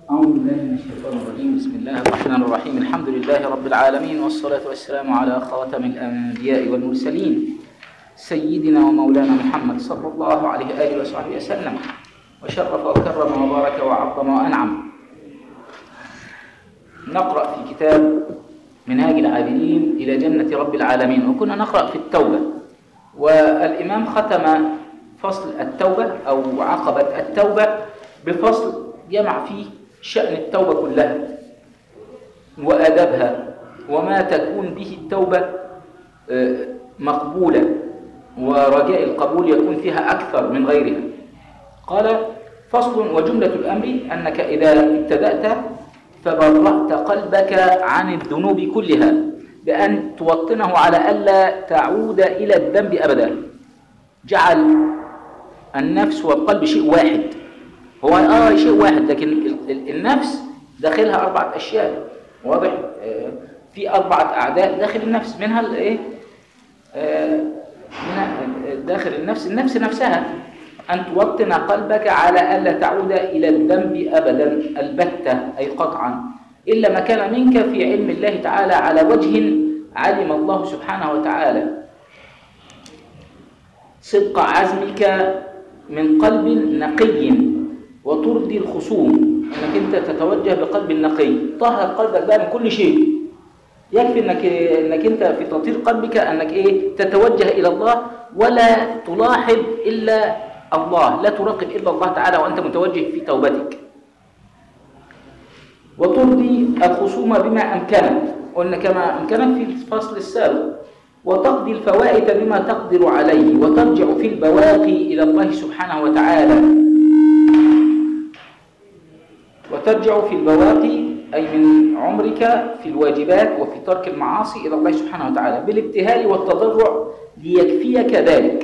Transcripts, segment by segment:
أعوذ بالله من الشيطان الرجيم بسم الله الرحمن الرحيم الحمد لله رب العالمين والصلاة والسلام على خاتم الأنبياء والمرسلين سيدنا ومولانا محمد صلى الله عليه وآله وصحبه وسلم وشرف وكرم وبارك وعظم وأنعم نقرأ في كتاب منهاج العابدين إلى جنة رب العالمين وكنا نقرأ في التوبة والإمام ختم فصل التوبة أو عقبة التوبة بفصل جمع فيه شأن التوبة كلها وآدابها وما تكون به التوبة مقبولة ورجاء القبول يكون فيها أكثر من غيرها قال فصل وجملة الأمر أنك إذا ابتدأت فبرأت قلبك عن الذنوب كلها بأن توطنه على ألا تعود إلى الذنب أبدا جعل النفس والقلب شيء واحد هو آه شيء واحد لكن النفس داخلها أربعة أشياء واضح آه في أربعة أعداء داخل النفس منها الإيه آه داخل النفس النفس نفسها أن توطن قلبك على ألا تعود إلى الذنب أبدا البتة أي قطعا إلا ما كان منك في علم الله تعالى على وجه علم الله سبحانه وتعالى صدق عزمك من قلب نقي وترضي الخصوم انك انت تتوجه بقلب نقي طهر قلبك بقى من كل شيء يكفي انك انك انت في تطهير قلبك انك ايه تتوجه الى الله ولا تلاحظ الا الله لا تراقب الا الله تعالى وانت متوجه في توبتك وترضي الخصوم بما امكنك قلنا كما امكنك في الفصل السابق وتقضي الفوائد بما تقدر عليه وترجع في البواقي الى الله سبحانه وتعالى وترجع في البواقي أي من عمرك في الواجبات وفي ترك المعاصي إلى الله سبحانه وتعالى بالابتهال والتضرع ليكفيك ذلك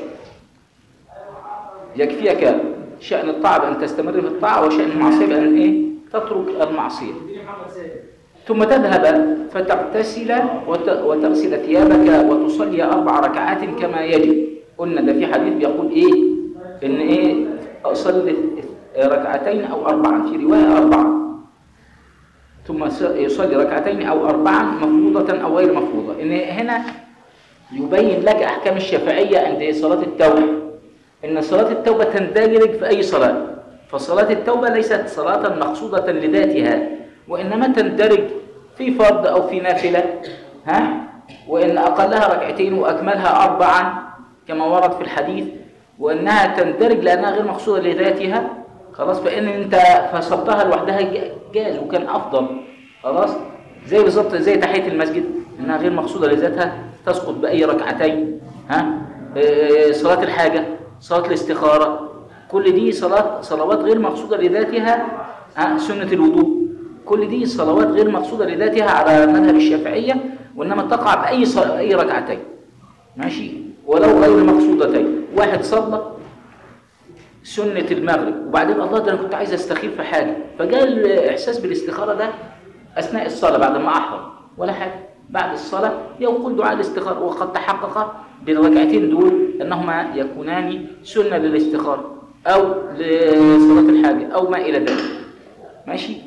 يكفيك شأن الطاعة بأن تستمر في الطاعة وشأن المعصية بأن إيه؟ تترك المعصية ثم تذهب فتغتسل وتغسل ثيابك وتصلي أربع ركعات كما يجب قلنا ده في حديث بيقول إيه إن إيه أصلي ركعتين أو أربعا في رواية أربعا ثم يصلي ركعتين أو أربعا مفروضة أو غير مفروضة إن هنا يبين لك أحكام الشافعية عند صلاة التوبة إن صلاة التوبة تندرج في أي صلاة فصلاة التوبة ليست صلاة مقصودة لذاتها وإنما تندرج في فرض أو في نافلة ها وإن أقلها ركعتين وأكملها أربعا كما ورد في الحديث وإنها تندرج لأنها غير مقصودة لذاتها خلاص فإن أنت فصلتها لوحدها جاز وكان أفضل خلاص زي بالظبط زي تحية المسجد إنها غير مقصودة لذاتها تسقط بأي ركعتين ها إيه صلاة الحاجة صلاة الاستخارة كل دي صلاة صلوات غير مقصودة لذاتها ها سنة الوضوء كل دي صلوات غير مقصودة لذاتها على مذهب الشافعية وإنما تقع بأي صل... أي ركعتين ماشي ولو غير مقصودتين واحد صلى سنة المغرب وبعدين الله ده أنا كنت عايز أستخير في حاجة فجاء الإحساس بالاستخارة ده أثناء الصلاة بعد ما أحرم ولا حاجة بعد الصلاة يقول دعاء الاستخارة وقد تحقق بالركعتين دول أنهما يكونان سنة للاستخارة أو لصلاة الحاجة أو ما إلى ذلك ماشي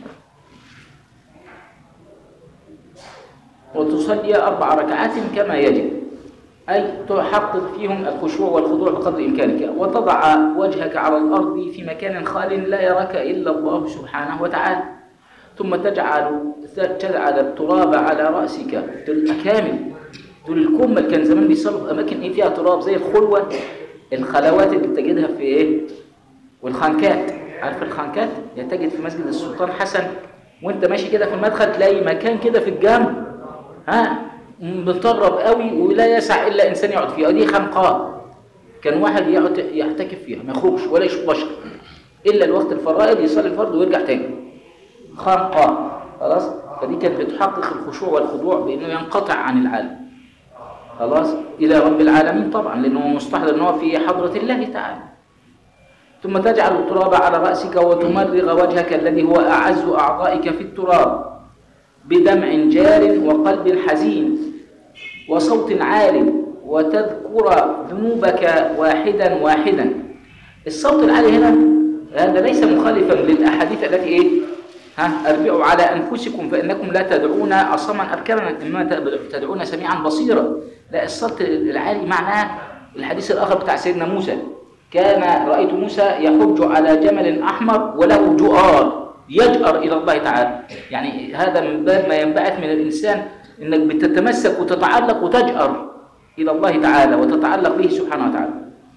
وتصلي أربع ركعات كما يجب أي تحقق فيهم الخشوع والخضوع بقدر إمكانك وتضع وجهك على الأرض في مكان خال لا يراك إلا الله سبحانه وتعالى ثم تجعل تجعل التراب على رأسك دول الأكامل دول الكمل كان زمان بيصلوا في أماكن إيه فيها تراب زي الخلوة الخلوات اللي بتجدها في إيه والخانكات عارف الخانكات تجد في مسجد السلطان حسن وانت ماشي كده في المدخل تلاقي مكان كده في الجنب ها متطرب قوي ولا يسع الا انسان يقعد فيها دي خنقاه كان واحد يقعد يعتكف فيها ما يخرجش ولا يشوف بشر الا الوقت الفرائض يصلي الفرض ويرجع تاني خنقاه خلاص فدي كانت بتحقق الخشوع والخضوع بانه ينقطع عن العالم خلاص الى رب العالمين طبعا لانه مستحضر ان هو في حضره الله تعالى ثم تجعل التراب على راسك وتمرغ وجهك الذي هو اعز اعضائك في التراب بدمع جار وقلب حزين وصوت عال وتذكر ذنوبك واحدا واحدا الصوت العالي هنا هذا ليس مخالفا للأحاديث التي إيه؟ ها اربعوا على انفسكم فانكم لا تدعون اصما اركبا انما تدعون سميعا بصيرا لا الصوت العالي معناه الحديث الاخر بتاع سيدنا موسى كان رايت موسى يحج على جمل احمر وله جؤار يجأر الى الله تعالى يعني هذا من باب ما ينبعث من الانسان انك بتتمسك وتتعلق وتجأر الى الله تعالى وتتعلق به سبحانه وتعالى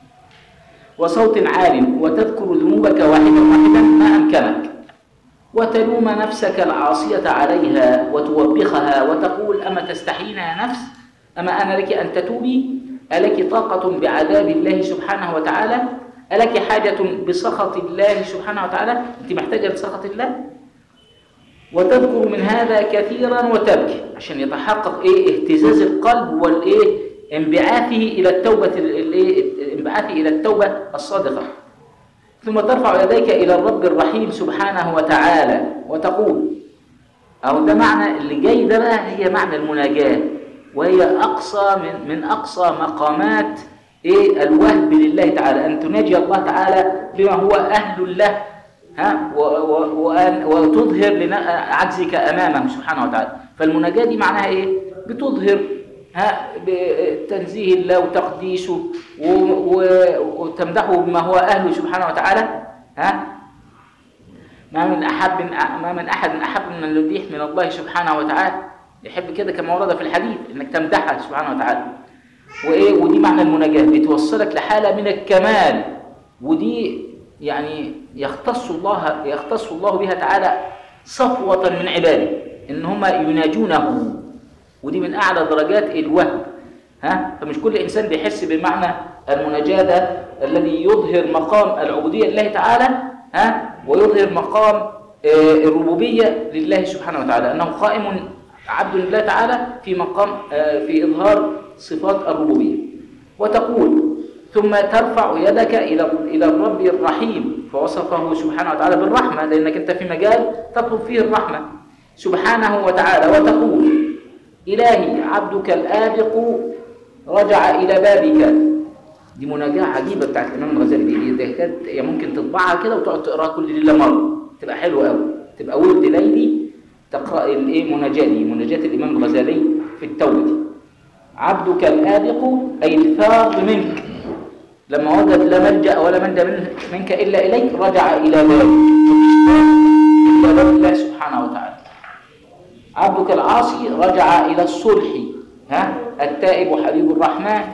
وصوت عال وتذكر ذنوبك واحدا واحدا ما امكنك وتلوم نفسك العاصية عليها وتوبخها وتقول أما تستحين يا نفس أما أنا لك أن تتوبي ألك طاقة بعذاب الله سبحانه وتعالى ألك حاجة بسخط الله سبحانه وتعالى أنت محتاجة لسخط الله وتذكر من هذا كثيرا وتبكي عشان يتحقق إيه اهتزاز القلب والإيه انبعاثه إلى التوبة الإيه انبعاثه إلى التوبة الصادقة ثم ترفع يديك إلى الرب الرحيم سبحانه وتعالى وتقول أو ده معنى اللي جاي ده بقى هي معنى المناجاة وهي أقصى من, من أقصى مقامات إيه الوهب لله تعالى أن تناجي الله تعالى بما هو أهل له ها وأن وتظهر عجزك أمامه سبحانه وتعالى فالمناجاة دي معناها إيه بتظهر ها بتنزيه الله وتقديسه وتمدحه بما هو أهله سبحانه وتعالى ها ما من أحب ما من أحد أحب من المديح من الله سبحانه وتعالى يحب كده كما ورد في الحديث انك تمدحها سبحانه وتعالى وايه ودي معنى المناجاه بتوصلك لحاله من الكمال ودي يعني يختص الله يختص الله بها تعالى صفوه من عباده ان هم يناجونه ودي من اعلى درجات الوهب ها فمش كل انسان بيحس بمعنى المناجاه ده الذي يظهر مقام العبوديه لله تعالى ها ويظهر مقام الربوبيه لله سبحانه وتعالى انه قائم عبد لله تعالى في مقام في إظهار صفات الربوبية وتقول ثم ترفع يدك إلى إلى الرب الرحيم فوصفه سبحانه وتعالى بالرحمة لأنك أنت في مجال تطلب فيه الرحمة سبحانه وتعالى وتقول إلهي عبدك الآبق رجع إلى بابك دي مناجاة عجيبة بتاعت الإمام الغزالي دي دي كانت ممكن تطبعها كده وتقعد تقراها كل ليلة مرة تبقى حلوة قوي تبقى ورد ليلي تقرأ الايه مناجاة مناجاة الإمام الغزالي في التوبة عبدك الآبق أي الفاض منك لما وجد لا ملجأ ولا منجا منك إلا إليك رجع إلى باب إلى باب الله سبحانه وتعالى عبدك العاصي رجع إلى الصلح ها التائب حبيب الرحمن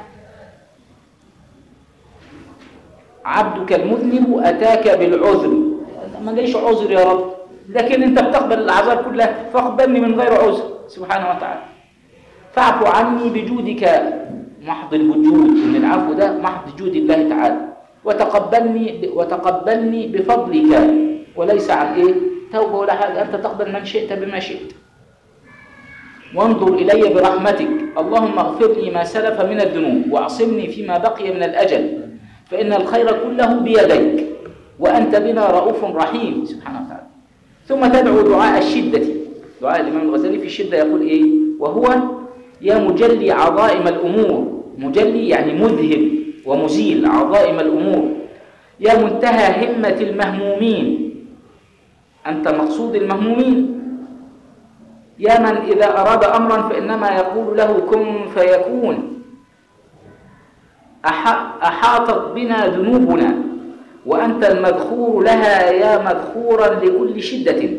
عبدك المذنب أتاك بالعذر ما جايش عذر يا رب لكن انت بتقبل الاعذار كلها فاقبلني من غير عذر سبحانه وتعالى فاعف عني بجودك محض الوجود ان العفو ده محض جود الله تعالى وتقبلني وتقبلني بفضلك وليس عن ايه توبه ولا حاجه انت تقبل من شئت بما شئت وانظر الي برحمتك اللهم اغفر لي ما سلف من الذنوب واعصمني فيما بقي من الاجل فان الخير كله بيديك وانت بنا رؤوف رحيم سبحانه وتعالى ثم تدعو دعاء الشدة دعاء الإمام الغزالي في الشدة يقول إيه وهو يا مجلي عظائم الأمور مجلي يعني مذهب ومزيل عظائم الأمور يا منتهى همة المهمومين أنت مقصود المهمومين يا من إذا أراد أمرا فإنما يقول له كن فيكون أحاطت بنا ذنوبنا وأنت المذخور لها يا مذخورا لكل شدة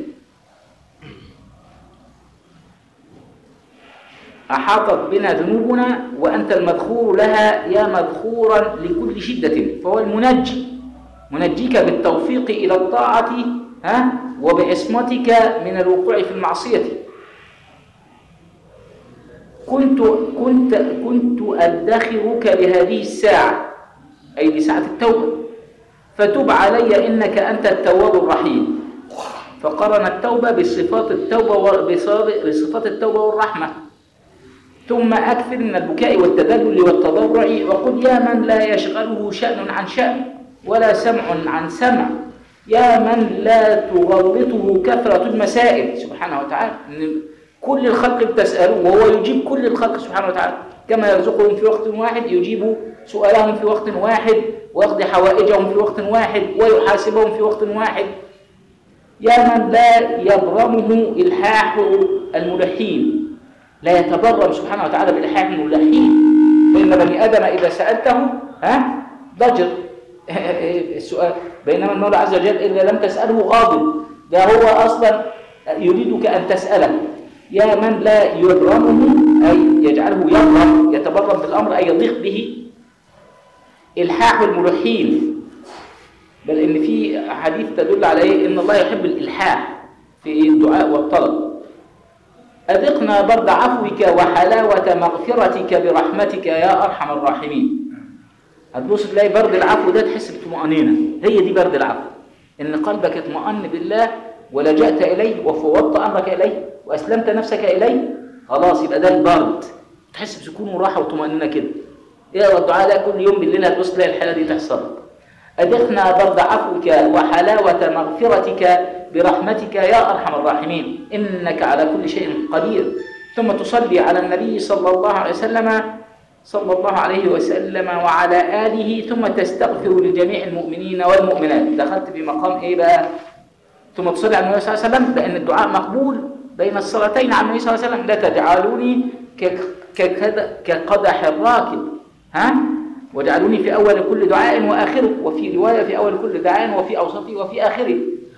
أحاطت بنا ذنوبنا وأنت المذخور لها يا مذخورا لكل شدة فهو المنجي منجيك بالتوفيق إلى الطاعة ها وبعصمتك من الوقوع في المعصية كنت كنت كنت أدخرك لهذه الساعة أي لساعة التوبة فتب علي إنك أنت التواب الرحيم فقرن التوبة بصفات التوبة بصفات التوبة والرحمة ثم أكثر من البكاء والتذلل والتضرع وقل يا من لا يشغله شأن عن شأن ولا سمع عن سمع يا من لا تغلطه كثرة المسائل سبحانه وتعالى كل الخلق بتسأله وهو يجيب كل الخلق سبحانه وتعالى كما يرزقهم في وقت واحد يجيب سؤالهم في وقت واحد ويقضي حوائجهم في وقت واحد ويحاسبهم في وقت واحد يا من لا يبرمه إلحاح الملحين لا يتبرم سبحانه وتعالى بإلحاح الملحين فإن بني آدم إذا سألته ها ضجر السؤال بينما المولى عز وجل إذا لم تسأله غاضب ده هو أصلا يريدك أن تسأله يا من لا يبرمه أي يجعله يبرم يتبرم بالأمر أي يضيق به إلحاح الملحين بل إن في حديث تدل على إيه إن الله يحب الإلحاح في الدعاء والطلب أذقنا برد عفوك وحلاوة مغفرتك برحمتك يا أرحم الراحمين هتبص تلاقي برد العفو ده تحس بطمأنينة هي دي برد العفو إن قلبك اطمأن بالله ولجأت إليه وفوضت أمرك إليه وأسلمت نفسك إليه خلاص يبقى ده البرد تحس بسكون وراحة وطمأنينة كده اقرا الدعاء ده كل يوم بالليل هتبص تلاقي الحالة دي تحصل أذقنا برد عفوك وحلاوة مغفرتك برحمتك يا أرحم الراحمين إنك على كل شيء قدير ثم تصلي على النبي صلى الله عليه وسلم صلى الله عليه وسلم وعلى آله ثم تستغفر لجميع المؤمنين والمؤمنات دخلت في مقام إيه بقى ثم تصلي على النبي صلى الله عليه وسلم لأن الدعاء مقبول بين الصلاتين على النبي صلى الله عليه وسلم لا تجعلوني كقدح الراكب ها واجعلوني في أول كل دعاء وآخره وفي رواية في أول كل دعاء وفي أوسطه وفي آخره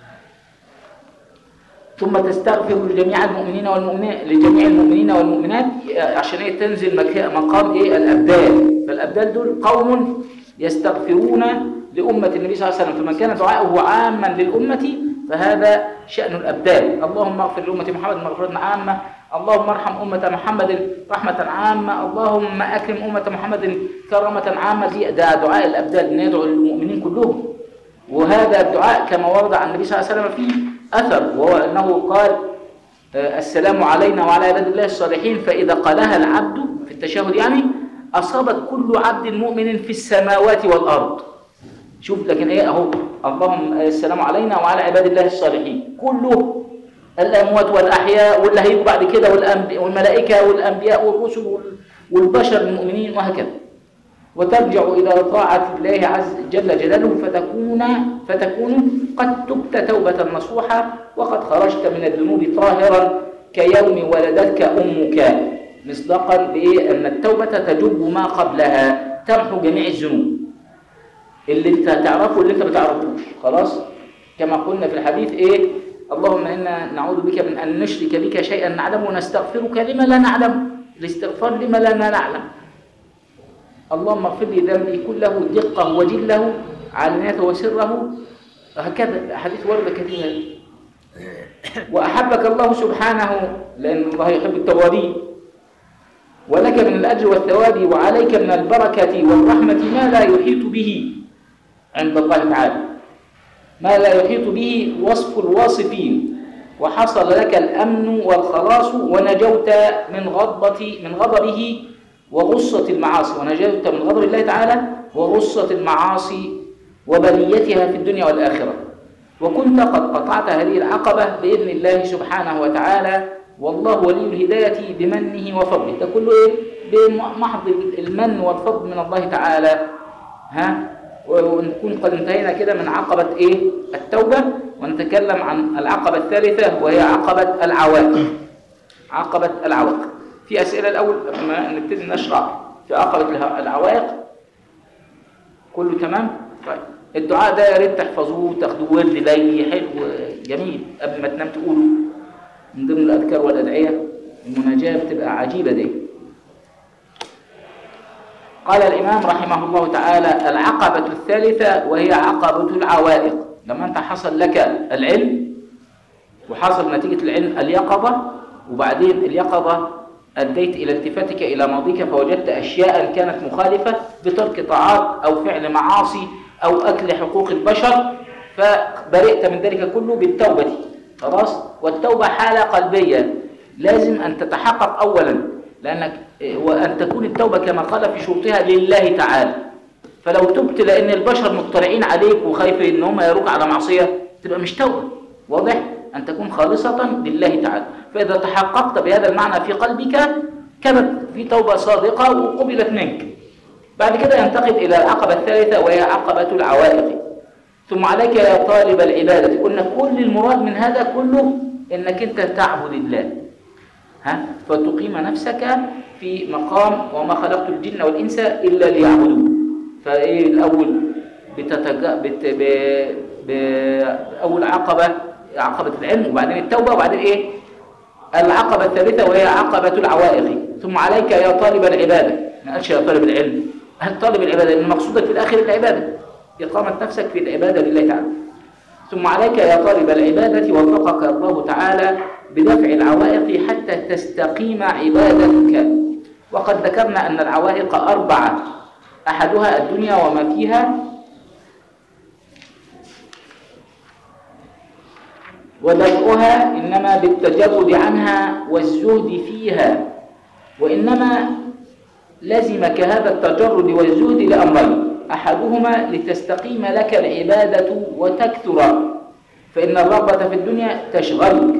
ثم تستغفر لجميع المؤمنين والمؤمنات لجميع المؤمنين والمؤمنات عشان هي تنزل مقام ايه الابدال فالابدال دول قوم يستغفرون لامه النبي صلى الله عليه وسلم فمن كان دعاؤه عاما للامه فهذا شان الابدال اللهم اغفر لامه محمد مغفره عامه اللهم ارحم امه محمد رحمه عامه اللهم اكرم امه محمد كرامه عامه دي ده دعاء الابدال ندعو للمؤمنين كلهم وهذا الدعاء كما ورد عن النبي صلى الله عليه وسلم فيه أثر وهو أنه قال السلام علينا وعلى عباد الله الصالحين فإذا قالها العبد في التشهد يعني أصابت كل عبد مؤمن في السماوات والأرض شوف لكن إيه أهو اللهم السلام علينا وعلى عباد الله الصالحين كله الأموات والأحياء واللي هيجوا بعد كده والملائكة والأنبياء والرسل والبشر المؤمنين وهكذا وترجع إلى طاعة الله عز جل جلاله فتكون فتكون قد تبت توبة نصوحة وقد خرجت من الذنوب طاهرا كيوم ولدتك أمك مصداقا بأن التوبة تجب ما قبلها تمحو جميع الذنوب اللي انت تعرفه واللي انت ما تعرفوش خلاص كما قلنا في الحديث ايه اللهم انا نعوذ بك من ان نشرك بك شيئا نعلمه ونستغفرك لما لا نعلم الاستغفار لما لا نعلم اللهم اغفر لي ذنبي كله دقه وجله علانيته وسره هكذا حديث ورد كثيرا وأحبك الله سبحانه لأن الله يحب التوابين ولك من الأجر والثواب وعليك من البركة والرحمة ما لا يحيط به عند الله تعالى ما لا يحيط به وصف الواصفين وحصل لك الأمن والخلاص ونجوت من غضبة من غضبه وغصة المعاصي ونجوت من غضب الله تعالى وغصة المعاصي وبليتها في الدنيا والآخرة وكنت قد قطعت هذه العقبة بإذن الله سبحانه وتعالى والله ولي الهداية بمنه وفضله ده كله إيه؟ بمحض المن والفضل من الله تعالى ها ونكون قد انتهينا كده من عقبة إيه؟ التوبة ونتكلم عن العقبة الثالثة وهي عقبة العوائق عقبة العوائق في أسئلة الأول قبل ما نبتدي نشرح في عقبة العوائق كله تمام؟ طيب الدعاء ده يا ريت تحفظوه تاخدوه ورد ليلي حلو جميل قبل ما تنام تقولوا من ضمن الاذكار والادعيه المناجاه بتبقى عجيبه دي قال الامام رحمه الله تعالى العقبه الثالثه وهي عقبه العوائق لما انت حصل لك العلم وحصل نتيجه العلم اليقظه وبعدين اليقظه أديت إلى التفاتك إلى ماضيك فوجدت أشياء كانت مخالفة بترك طاعات أو فعل معاصي أو أكل حقوق البشر فبرئت من ذلك كله بالتوبة خلاص والتوبة حالة قلبية لازم أن تتحقق أولا لأنك وأن تكون التوبة كما قال في شروطها لله تعالى فلو تبت لأن البشر مطلعين عليك وخايف إن هم يروك على معصية تبقى مش توبة واضح؟ أن تكون خالصة لله تعالى فإذا تحققت بهذا المعنى في قلبك كانت في توبة صادقة وقبلت منك بعد كده ينتقل إلى العقبة الثالثة وهي عقبة العوائق ثم عليك يا طالب العبادة قلنا كل المراد من هذا كله انك انت تعبد الله ها فتقيم نفسك في مقام وما خلقت الجن والانس الا ليعبدون فايه الاول بتتج... بت... ب... ب... اول عقبه عقبه العلم وبعدين التوبه وبعدين ايه العقبه الثالثه وهي عقبه العوائق ثم عليك يا طالب العباده ما قالش يا طالب العلم هل طالب العباده ان مقصودك في الاخر العباده اقامه نفسك في العباده لله تعالى ثم عليك يا طالب العبادة وفقك الله تعالى بدفع العوائق حتى تستقيم عبادتك وقد ذكرنا أن العوائق أربعة أحدها الدنيا وما فيها ودفعها إنما بالتجرد عنها والزهد فيها وإنما لزمك هذا التجرد والزهد لأمرين أحدهما لتستقيم لك العبادة وتكثر فإن الرغبة في الدنيا تشغلك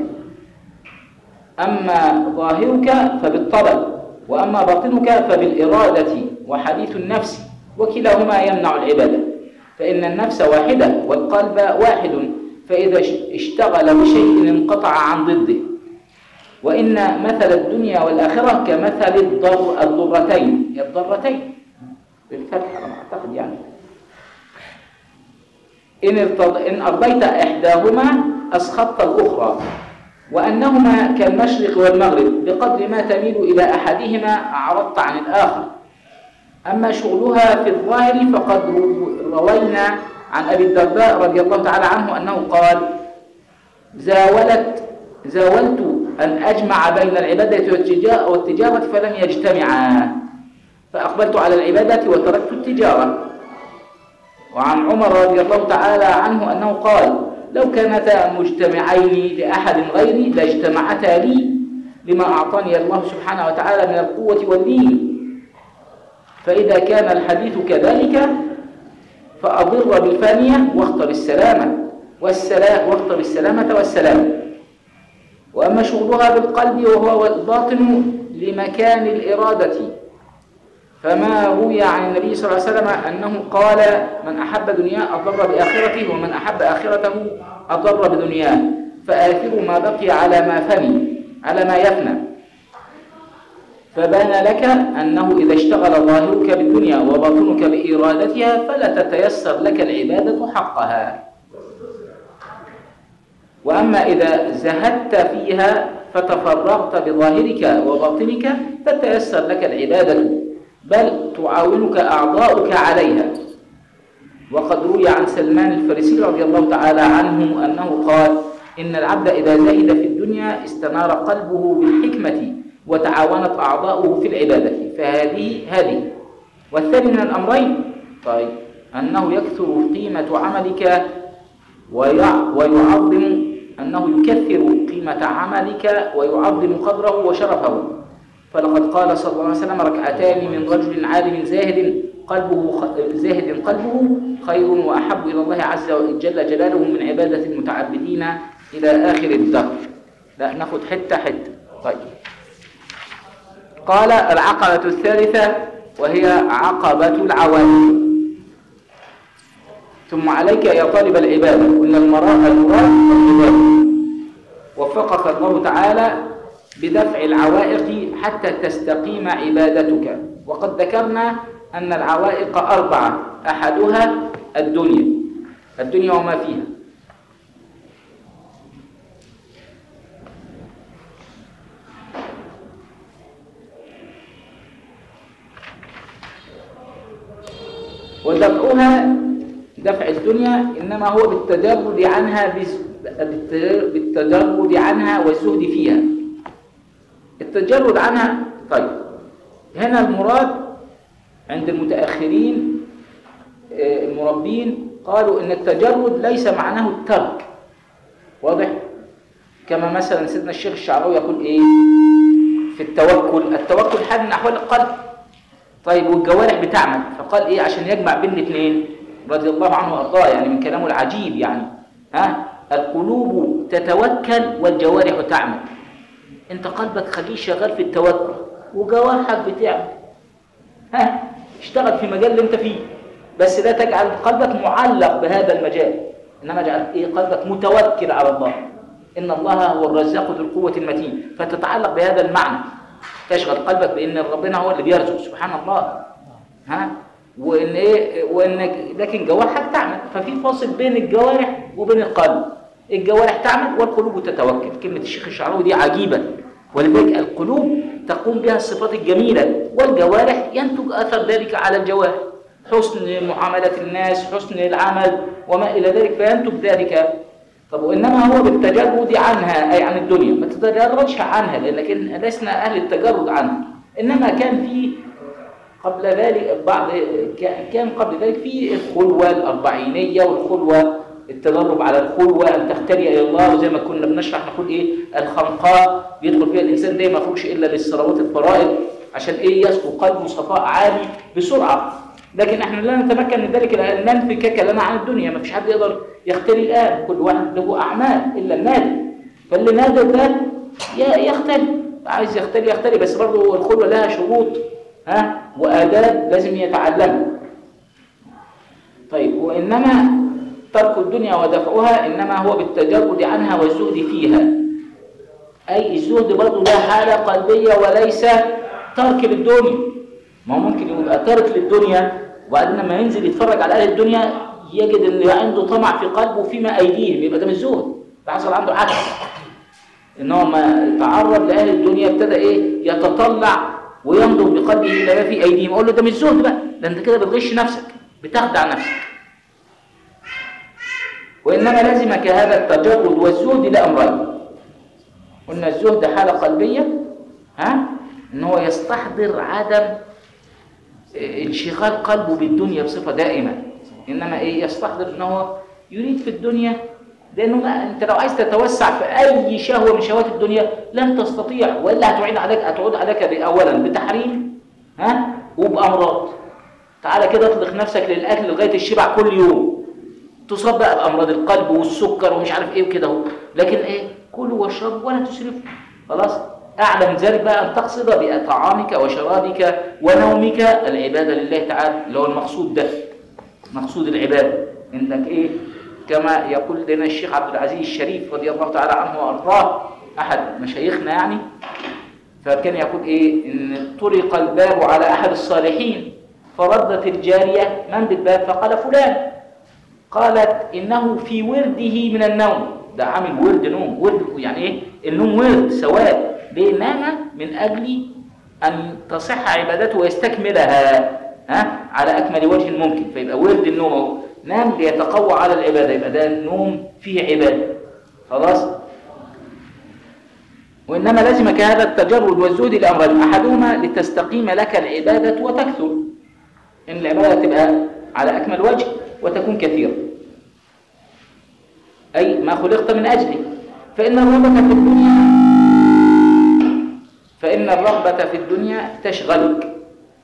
أما ظاهرك فبالطلب وأما باطنك فبالإرادة وحديث النفس وكلاهما يمنع العبادة فإن النفس واحدة والقلب واحد فإذا اشتغل بشيء انقطع عن ضده وإن مثل الدنيا والآخرة كمثل الضر الضرتين الضرتين بالفتح على ما أعتقد يعني إن, ارتض... إن أرضيت إحداهما أسخطت الأخرى وأنهما كالمشرق والمغرب بقدر ما تميل إلى أحدهما أعرضت عن الآخر أما شغلها في الظاهر فقد روينا عن أبي الدرداء رضي الله تعالى عنه أنه قال زاولت زاولت أن أجمع بين العبادة والتجارة فلم يجتمعا فأقبلت على العبادة وتركت التجارة وعن عمر رضي الله تعالى عنه أنه قال لو كانتا مجتمعين لأحد غيري لاجتمعتا لي لما أعطاني الله سبحانه وتعالى من القوة والدين فإذا كان الحديث كذلك فأضر بالفانية واختر السلامة والسلام واختر السلامة والسلام وأما شغلها بالقلب وهو الباطن لمكان الإرادة فما روي عن النبي صلى الله عليه وسلم أنه قال من أحب دنياه أضر بآخرته ومن أحب آخرته أضر بدنياه فآثر ما بقي على ما فني على ما يفنى فبان لك أنه إذا اشتغل ظاهرك بالدنيا وباطنك بإرادتها فلا تتيسر لك العبادة حقها وأما إذا زهدت فيها فتفرغت بظاهرك وباطنك فتيسر لك العبادة بل تعاونك أعضاؤك عليها وقد روي عن سلمان الفارسي رضي الله تعالى عنه أنه قال إن العبد إذا زهد في الدنيا استنار قلبه بالحكمة وتعاونت أعضاؤه في العبادة فهذه هذه والثاني من الأمرين طيب أنه يكثر قيمة عملك ويعظم أنه يكثر قيمة عملك ويعظم قدره وشرفه فلقد قال صلى الله عليه وسلم ركعتان من رجل عالم زاهد قلبه زاهد قلبه خير وأحب إلى الله عز وجل جلاله من عبادة المتعبدين إلى آخر الدهر لا ناخد حتة حتة طيب قال العقبة الثالثة وهي عقبة العوالم ثم عليك يا طالب العبادة قلنا المراد المراد العبادة وفقك الله تعالى بدفع العوائق حتى تستقيم عبادتك وقد ذكرنا أن العوائق أربعة أحدها الدنيا الدنيا وما فيها ودفعها دفع الدنيا إنما هو بالتجرد عنها بالتجرد عنها والزهد فيها التجرد عنها طيب هنا المراد عند المتأخرين المربين قالوا إن التجرد ليس معناه الترك واضح كما مثلا سيدنا الشيخ الشعراوي يقول إيه في التوكل التوكل حال من أحوال القلب طيب والجوارح بتعمل فقال إيه عشان يجمع بين الاثنين رضي الله عنه وأرضاه يعني من كلامه العجيب يعني ها القلوب تتوكل والجوارح تعمل انت قلبك خليه شغال في التوكل وجوارحك بتعمل ها اشتغل في المجال اللي انت فيه بس لا تجعل قلبك معلق بهذا المجال إنما اجعل إيه قلبك متوكل على الله إن الله هو الرزاق ذو القوة المتين فتتعلق بهذا المعنى تشغل قلبك بأن ربنا هو اللي بيرزق سبحان الله ها وإن إيه وإن لكن جوارحك تعمل ففي فاصل بين الجوارح وبين القلب الجوارح تعمل والقلوب تتوكل كلمة الشيخ الشعراوي دي عجيبة ولذلك القلوب تقوم بها الصفات الجميلة والجوارح ينتج أثر ذلك على الجوارح حسن معاملة الناس حسن العمل وما إلى ذلك فينتج ذلك طب وإنما هو بالتجرد عنها أي عن الدنيا ما تتجردش عنها لأنك لسنا أهل التجرد عنها إنما كان في قبل ذلك بعض كان قبل ذلك في الخلوة الأربعينية والخلوة التدرب على الخلوة أن تختلي إلى الله وزي ما كنا بنشرح نقول إيه الخنقاء بيدخل فيها الإنسان ده ما يخرجش إلا للصلوات الفرائض عشان إيه يسقو قلبه صفاء عالي بسرعة لكن احنا لا نتمكن من ذلك لان ننفكك لنا عن الدنيا ما فيش حد يقدر يختلي الان كل واحد له اعمال الا المال فاللي نادر ده يختلي عايز يختلي يختلي بس برضه الخلوه لها شروط ها واداب لازم يتعلمها طيب وانما ترك الدنيا ودفعها انما هو بالتجرد عنها والزهد فيها اي الزهد برضه ده حاله قلبيه وليس ترك للدنيا ما هو ممكن يبقى تارك للدنيا وبعدين لما ينزل يتفرج على اهل الدنيا يجد ان عنده طمع في قلبه فيما ايديهم يبقى ده مش زهد فحصل عنده عكس ان هو ما تعرض لاهل الدنيا ابتدى ايه يتطلع وينظر بقلبه الى ما في ايديهم اقول له ده مش زهد بقى ده انت كده بتغش نفسك بتخدع نفسك وانما لازمك هذا التجرد والزهد لامرين قلنا الزهد حاله قلبيه ها ان هو يستحضر عدم انشغال قلبه بالدنيا بصفة دائمة إنما إيه يستحضر إن هو يريد في الدنيا لأنه ما أنت لو عايز تتوسع في أي شهوة من شهوات الدنيا لن تستطيع وإلا هتعيد عليك هتعود عليك أولا بتحريم ها وبأمراض تعالى كده اطلق نفسك للأكل لغاية الشبع كل يوم تصاب بقى بأمراض القلب والسكر ومش عارف إيه وكده لكن إيه كلوا واشربوا ولا تسرفوا خلاص أعلى من ذلك بقى أن تقصد بطعامك وشرابك ونومك العبادة لله تعالى اللي هو المقصود ده مقصود العبادة إنك إيه كما يقول لنا الشيخ عبد العزيز الشريف رضي الله تعالى عنه وأرضاه أحد مشايخنا يعني فكان يقول إيه إن طرق الباب على أحد الصالحين فردت الجارية من بالباب فقال فلان قالت إنه في ورده من النوم ده عامل ورد نوم ورد يعني إيه النوم ورد سواد ليه نام من أجل أن تصح عبادته ويستكملها ها على أكمل وجه ممكن فيبقى ورد النوم اهو نام ليتقوى على العبادة يبقى ده النوم فيه عبادة خلاص وإنما لازمك هذا التجرد والزهد لأمرين أحدهما لتستقيم لك العبادة وتكثر إن العبادة تبقى على أكمل وجه وتكون كثيرة أي ما خلقت من أجله فإن الرغبة في الدنيا فإن الرغبة في الدنيا تشغلك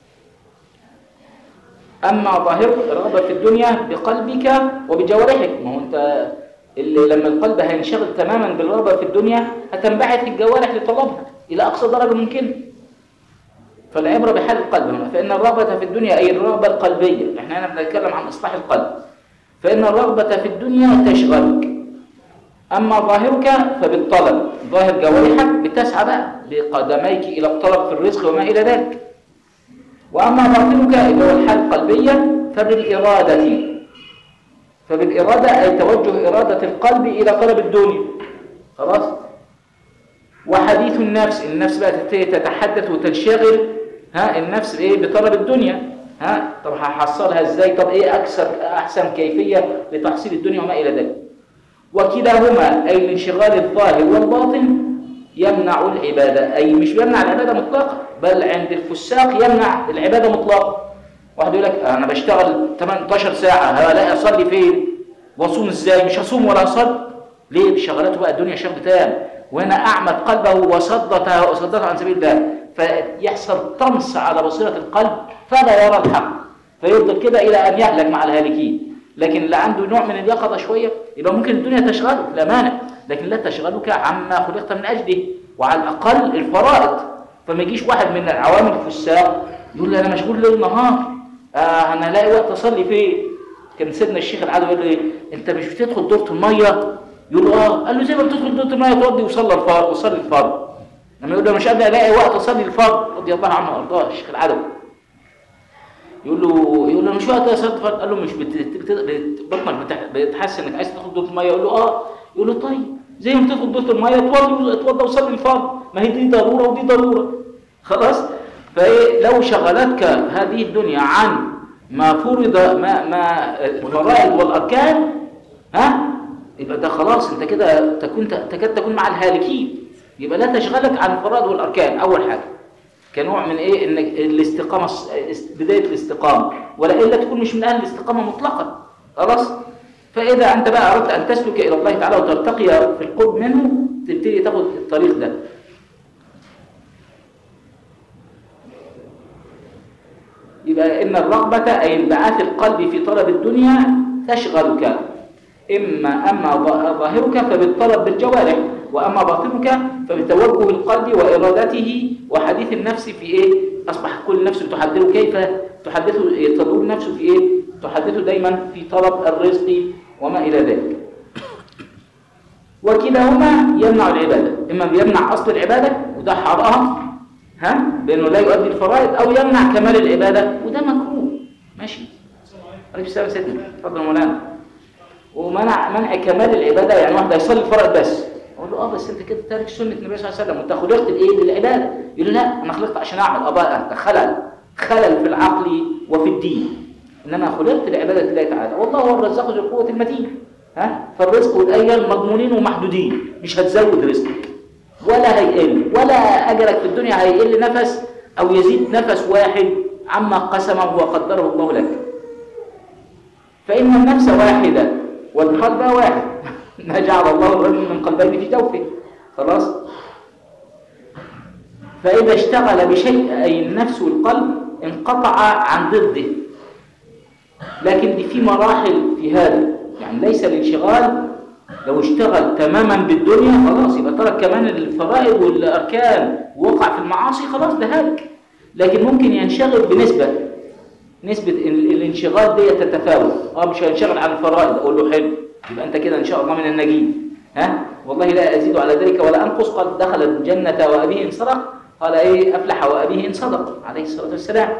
أما ظاهر الرغبة في الدنيا بقلبك وبجوارحك ما هو أنت اللي لما القلب هينشغل تماما بالرغبة في الدنيا هتنبعث الجوارح لطلبها إلى أقصى درجة ممكنة فالعبرة بحال القلب هنا فإن الرغبة في الدنيا أي الرغبة القلبية إحنا هنا بنتكلم عن إصلاح القلب فإن الرغبة في الدنيا تشغلك أما ظاهرك فبالطلب ظاهر جوارحك بتسعى بقى بقدميك إلى الطلب في الرزق وما إلى ذلك وأما باطنك اللي هو الحال القلبية فبالإرادة فبالإرادة أي توجه إرادة القلب إلى طلب الدنيا خلاص وحديث النفس النفس بقى تتحدث وتنشغل ها النفس إيه بطلب الدنيا ها طب هحصلها إزاي طب إيه أكثر أحسن كيفية لتحصيل الدنيا وما إلى ذلك وكلاهما أي الانشغال الظاهر والباطن يمنع العبادة أي مش بيمنع العبادة مطلقا بل عند الفساق يمنع العبادة مطلقا واحد يقول لك أنا بشتغل 18 ساعة لا أصلي فين وأصوم إزاي مش هصوم ولا أصلي ليه شغلته بقى الدنيا شغل تام وهنا أعمد قلبه وصدته وصدته عن سبيل الله فيحصل طمس على بصيرة القلب فلا يرى الحق فيفضل كده إلى أن يهلك مع الهالكين لكن اللي عنده نوع من اليقظة شوية يبقى ممكن الدنيا تشغله لا مانع لكن لا تشغلك عما خلقت من أجله وعلى الأقل الفرائض فما يجيش واحد من العوام الفساق يقول لي أنا مشغول ليل نهار آه انا هلاقي وقت اصلي فين كان سيدنا الشيخ العدوي يقول له ايه انت مش بتدخل دورة الميه يقول له اه قال له زي ما بتدخل دورة الميه تودي وصلي الفرض وصلي الفرض لما يقول له مش قادر الاقي وقت اصلي الفرض رضي الله عنه وارضاه الشيخ العدوي يقول له يقول له مش وقت اصلي الفرض قال له مش بت... بت... بت... بطنك بتح... بتحس انك عايز تدخل دورة الميه يقول له اه يقول له طيب زي ما تدخل دورة الميه توضي توضى وصلي الفرض ما هي دي ضروره ودي ضروره خلاص فايه لو شغلتك هذه الدنيا عن ما فرض ما ما الفرائض والاركان ها يبقى ده خلاص انت كده تكون تكاد تكون مع الهالكين يبقى لا تشغلك عن الفرائض والاركان اول حاجه كنوع من ايه ان الاستقامه بدايه الاستقامه ولا الا تكون مش من اهل الاستقامه مطلقا خلاص فاذا انت بقى اردت ان تسلك الى الله تعالى وترتقي في القرب منه تبتدي تاخد الطريق ده يبقى إن الرغبة أي انبعاث القلب في طلب الدنيا تشغلك إما أما ظاهرك فبالطلب بالجوارح وأما باطنك فبتوجه القلب وإرادته وحديث النفس في إيه أصبح كل نفس تحدثه كيف تحدث تدور نفسه في إيه تحدثه دايما في طلب الرزق وما إلى ذلك وكلاهما يمنع العبادة إما بيمنع أصل العبادة وده حرام ها بانه لا يؤدي الفرائض او يمنع كمال العباده وده مكروه ماشي عليك السلام سيدنا اتفضل مولانا ومنع منع كمال العباده يعني واحد هيصلي الفرائض بس اقول له اه بس انت كده تارك سنه النبي صلى الله عليه وسلم وانت خلقت لايه للعباده يقول له لا انا خلقت عشان اعمل اه بقى انت خلل خلل في العقل وفي الدين انما خلقت لعباده الله تعالى والله هو الرزاق ذو القوه المتين ها فالرزق والاجل مضمونين ومحدودين مش هتزود رزقك ولا هيقل ولا أجرك في الدنيا هيقل نفس أو يزيد نفس واحد عما قسمه وقدره الله لك فإن النفس واحدة والقلب واحد ما جعل الله الرجل من قلبين في جوفه خلاص فإذا اشتغل بشيء أي النفس والقلب انقطع عن ضده لكن دي في مراحل في هذا يعني ليس الانشغال لو اشتغل تماما بالدنيا خلاص يبقى ترك كمان الفرائض والاركان ووقع في المعاصي خلاص ده هلك لكن ممكن ينشغل بنسبه نسبه الانشغال دي تتفاوت اه مش هينشغل عن الفرائض اقول له حلو يبقى انت كده ان شاء الله من الناجين ها والله لا ازيد على ذلك ولا انقص قال دخل الجنه وابيه ان صدق قال ايه افلح وابيه ان صدق عليه الصلاه والسلام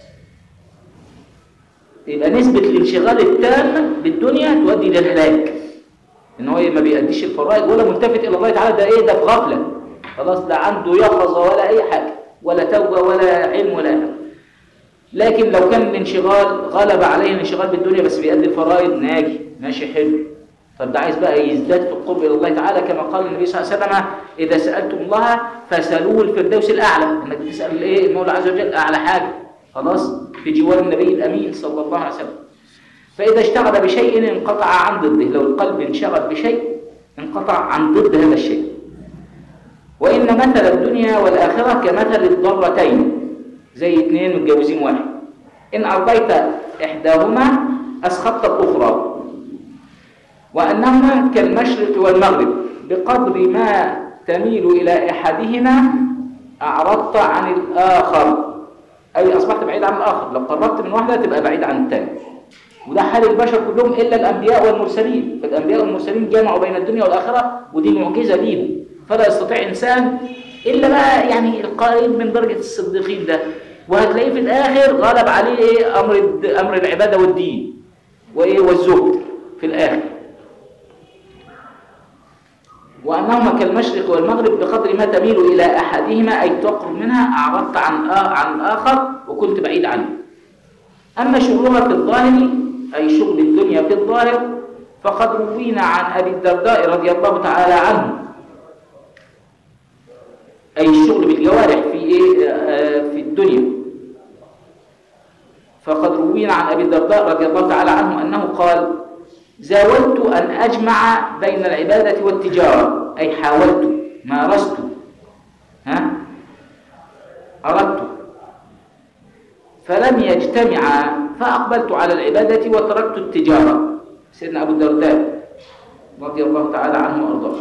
يبقى نسبه الانشغال التام بالدنيا تؤدي للهلاك ان هو ما بيأديش الفرائض ولا ملتفت الى الله تعالى ده ايه ده في غفله خلاص لا عنده يقظه ولا اي حاجه ولا توبه ولا علم ولا حاجه لكن لو كان الانشغال غلب عليه الانشغال بالدنيا بس بيأدي الفرائض ناجي ماشي حلو طب ده عايز بقى يزداد في القرب الى الله تعالى كما قال النبي صلى الله عليه وسلم اذا سالتم الله فسالوه الفردوس الاعلى انك تسال ايه المولى عز وجل اعلى حاجه خلاص في جوار النبي الامين صلى الله عليه وسلم فإذا اشتغل بشيء انقطع عن ضده لو القلب انشغل بشيء انقطع عن ضد هذا الشيء وإن مثل الدنيا والآخرة كمثل الضرتين زي اثنين متجوزين واحد إن أرضيت إحداهما أسخطت الأخرى وأنهما كالمشرق والمغرب بقدر ما تميل إلى أحدهما أعرضت عن الآخر أي أصبحت بعيد عن الآخر لو قربت من واحدة تبقى بعيد عن الثاني وده حال البشر كلهم إلا الأنبياء والمرسلين فالأنبياء والمرسلين جمعوا بين الدنيا والآخرة ودي معجزة ليهم فلا يستطيع إنسان إلا بقى يعني القريب من درجة الصديقين ده وهتلاقيه في الآخر غلب عليه إيه أمر أمر العبادة والدين وإيه والزهد في الآخر وأنهما كالمشرق والمغرب بقدر ما تميل إلى أحدهما أي تقرب منها أعرضت عن عن الآخر وكنت بعيد عنه أما شغلها في الظاهر أي شغل الدنيا في الظاهر فقد روينا عن أبي الدرداء رضي الله تعالى عنه أي الشغل بالجوارح في إيه في الدنيا فقد روينا عن أبي الدرداء رضي الله تعالى عنه أنه قال زاولت أن أجمع بين العبادة والتجارة أي حاولت مارست ها أردت فلم يجتمعا فأقبلت على العبادة وتركت التجارة سيدنا أبو الدرداء رضي الله تعالى عنه وأرضاه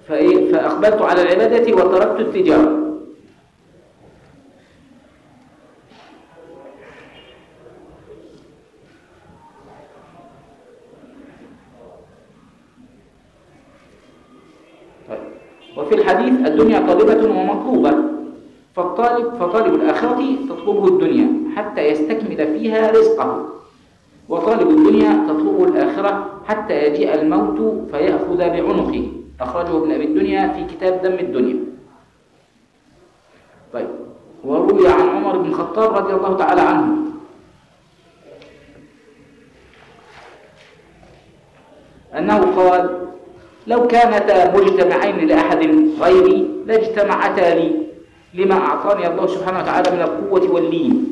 فإيه فأقبلت على العبادة وتركت التجارة طيب. وفي الحديث الدنيا طالبة ومطلوبة فالطالب فطالب الآخرة تطلبه الدنيا حتى يستكمل فيها رزقه وطالب الدنيا تطلبه الآخرة حتى يجيء الموت فيأخذ بعنقه أخرجه ابن أبي الدنيا في كتاب دم الدنيا طيب وروي عن عمر بن الخطاب رضي الله تعالى عنه أنه قال لو كانتا مجتمعين لأحد غيري لاجتمعتا لي لما أعطاني الله سبحانه وتعالى من القوة واللين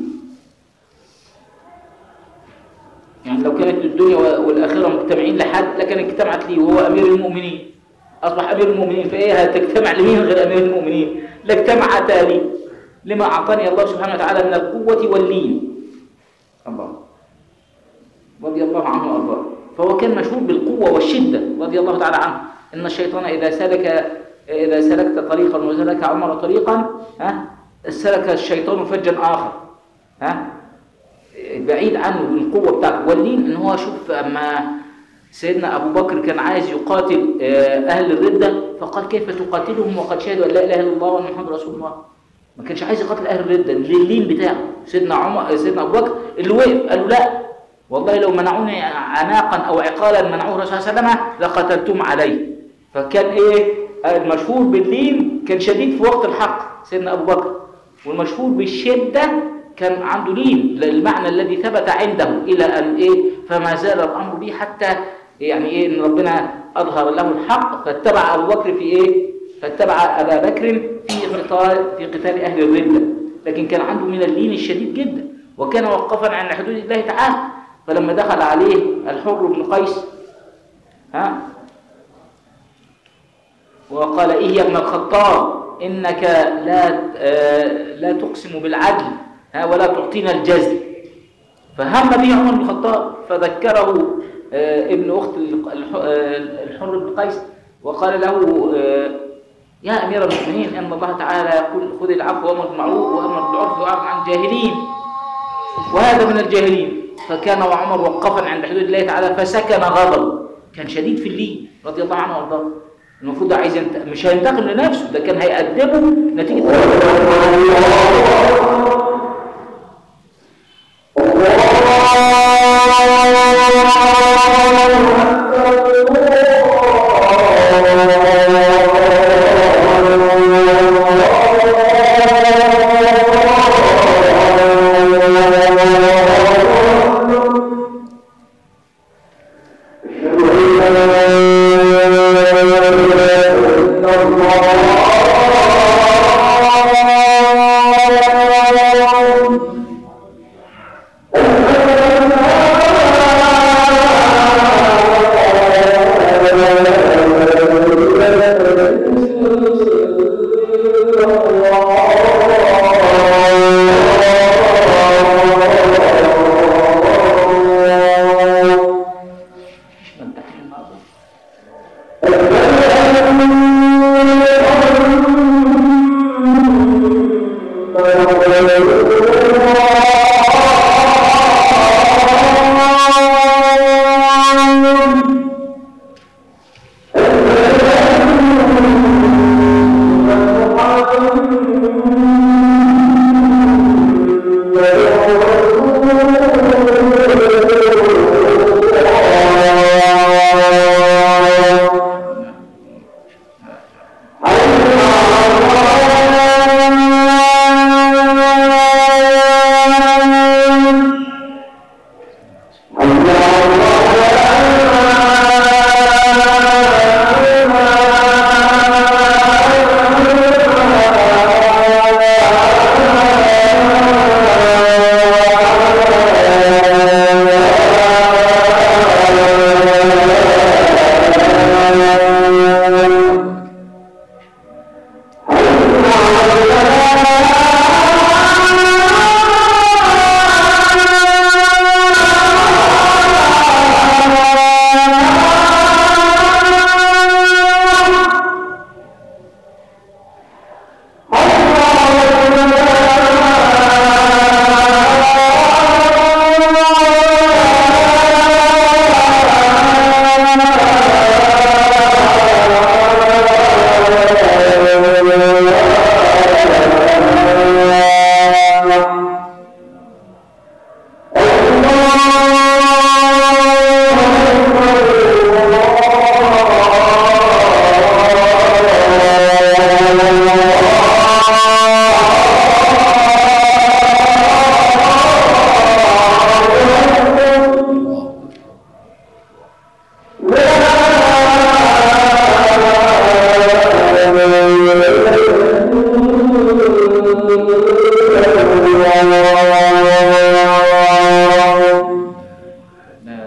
يعني لو كانت الدنيا والآخرة مجتمعين لحد لكان اجتمعت لي وهو أمير المؤمنين أصبح أمير المؤمنين فإيه هتجتمع لمين غير أمير المؤمنين لاجتمعتا لي لما أعطاني الله سبحانه وتعالى من القوة واللين الله رضي الله عنه وأرضاه فهو كان مشهور بالقوة والشدة رضي الله تعالى عنه إن الشيطان إذا سلك إذا سلكت طريقا وسلك عمر طريقا ها سلك الشيطان فجا آخر ها بعيد عنه بالقوة بتاعته واللين إن هو شوف أما سيدنا أبو بكر كان عايز يقاتل أهل الردة فقال كيف تقاتلهم وقد شهدوا أن لا إله إلا الله وأن محمد رسول الله ما كانش عايز يقاتل أهل الردة للين بتاعه سيدنا عمر سيدنا أبو بكر اللي وقف قال له لا والله لو منعوني عناقا أو عقالا منعوه الرسول صلى الله عليه وسلم لقتلتم عليه فكان إيه المشهور باللين كان شديد في وقت الحق سيدنا أبو بكر والمشهور بالشدة كان عنده لين المعنى الذي ثبت عنده إلى أن إيه فما زال الأمر به حتى يعني إيه إن ربنا أظهر له الحق فاتبع أبو بكر في إيه فاتبع أبا بكر في قتال في قتال أهل الردة لكن كان عنده من اللين الشديد جدا وكان وقفا عن حدود الله تعالى فلما دخل عليه الحر بن قيس ها وقال إيه يا ابن الخطاب إنك لا لا تقسم بالعدل ها ولا تعطينا الجزل فهم به عمر بن الخطاب فذكره ابن أخت الحر بن قيس وقال له يا أمير المؤمنين إن الله تعالى يقول خذ العفو وأمر بالمعروف وأمر بالعرف وأعرض عن الجاهلين وهذا من الجاهلين فكان وعمر وقفا عند حدود الله تعالى فسكن غضب كان شديد في اللين رضي الله عنه وارضاه المفروض عايز ينت... مش هينتقم لنفسه ده كان هيأدبه نتيجة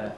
لا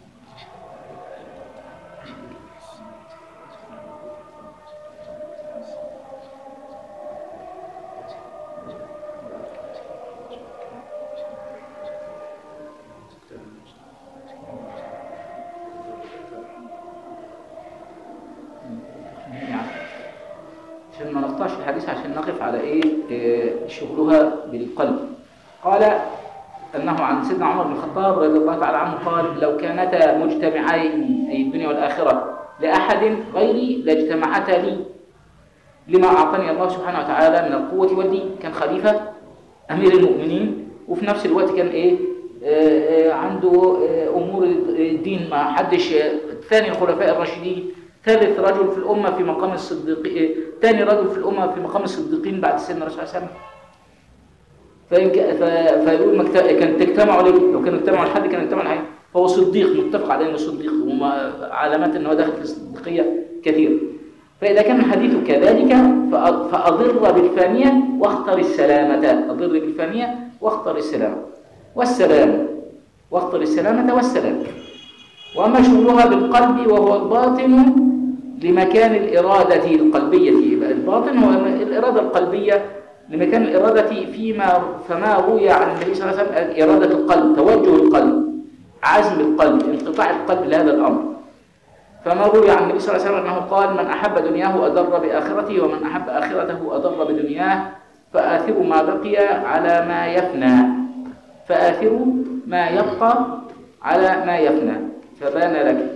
يعني عشان ما نقطعش الحديث عشان نقف على ايه آه، شغلها بالقلب قال انه عن سيدنا عمر بن الخطاب رضي الله تعالى عنه قال لو كانتا مجتمعين اي الدنيا والاخره لاحد غيري لاجتمعتا لي لما اعطاني الله سبحانه وتعالى من القوه والدين كان خليفه امير المؤمنين وفي نفس الوقت كان ايه آه، آه، عنده آه، امور الدين ما حدش آه، ثاني الخلفاء الراشدين ثالث رجل في الامه في مقام الصديقين ثاني رجل في الامه في مقام الصديقين بعد سيدنا الرسول صلى الله عليه وسلم فإن ك- ف- فيقول مكت... كان تجتمعوا ليه؟ لو كانوا اجتمعوا لحد كانوا اجتمعوا لحد فهو صديق متفق عليه انه صديق وما علامات ان هو داخل في الصديقيه كثير فاذا كان الحديث كذلك فأ- فاضر بالفانيه واختر السلامه اضر بالفانيه واختر السلامه والسلام واختر السلامه والسلام وأما شغلها بالقلب وهو الباطن لمكان الإرادة القلبية يبقى الباطن هو الإرادة القلبية لمكان الإرادة فيما فما روي عن النبي صلى الله عليه وسلم إرادة القلب توجه القلب عزم القلب انقطاع القلب لهذا الأمر فما روي عن النبي صلى الله عليه وسلم أنه قال من أحب دنياه أضر بآخرته ومن أحب آخرته أضر بدنياه فآثروا ما بقي على ما يفنى فآثروا ما يبقى على ما يفنى فبان لك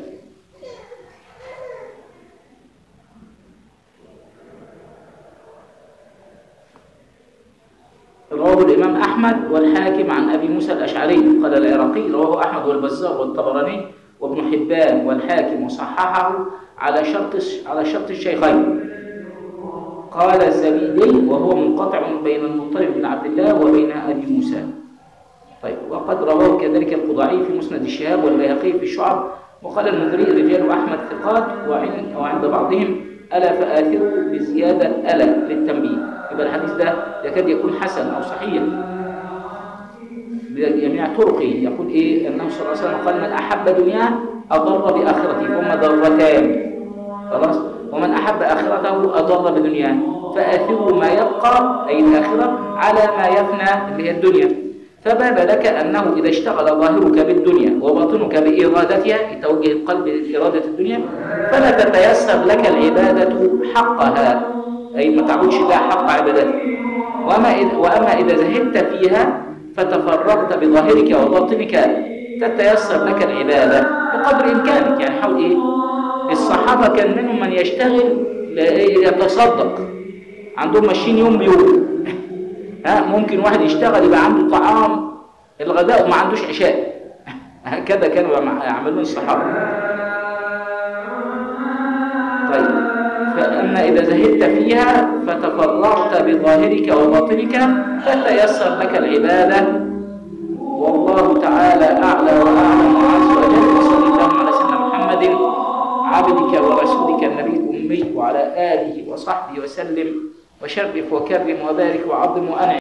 رواه الإمام أحمد والحاكم عن أبي موسى الأشعري قال العراقي رواه أحمد والبزار والطبراني وابن حبان والحاكم وصححه على شرط على شرط الشيخين قال الزبيدي وهو منقطع بين المطلب بن عبد الله وبين أبي موسى طيب وقد رواه كذلك القضاعي في مسند الشهاب والبيهقي في الشعب وقال المنذري رجال أحمد ثقات وعند, وعند بعضهم ألا فآثروا بزيادة ألا للتنبيه يبقى الحديث ده يكاد يكون حسن أو صحيح بجميع طرقه يقول إيه النبي صلى الله عليه وسلم قال من أحب دنياه أضر بآخرته هما ضرتان خلاص ومن أحب آخرته أضر بدنياه فآثروا ما يبقى أي الآخرة على ما يفنى اللي هي الدنيا فبان لك أنه إذا اشتغل ظاهرك بالدنيا وباطنك بإرادتها توجه القلب لإرادة الدنيا فلا تتيسر لك العبادة حقها أي ما تعودش لها حق عبادتك وأما إذا, وأما إذا زهدت فيها فتفرغت بظاهرك وباطنك تتيسر لك العبادة بقدر إمكانك يعني حاول إيه الصحابة كان منهم من يشتغل يتصدق عندهم ماشيين يوم بيوم ها ممكن واحد يشتغل يبقى عنده طعام الغداء وما عندوش عشاء هكذا كانوا يعملون الصحابة طيب فأما إذا زهدت فيها فتفرغت بظاهرك وباطنك فتيسر لك العبادة والله تعالى أعلى وأعلم وعز وجل وصلى الله على سيدنا محمد عبدك ورسولك النبي الأمي وعلى آله وصحبه وسلم وشرف وكرم وبارك وعظم وأنعم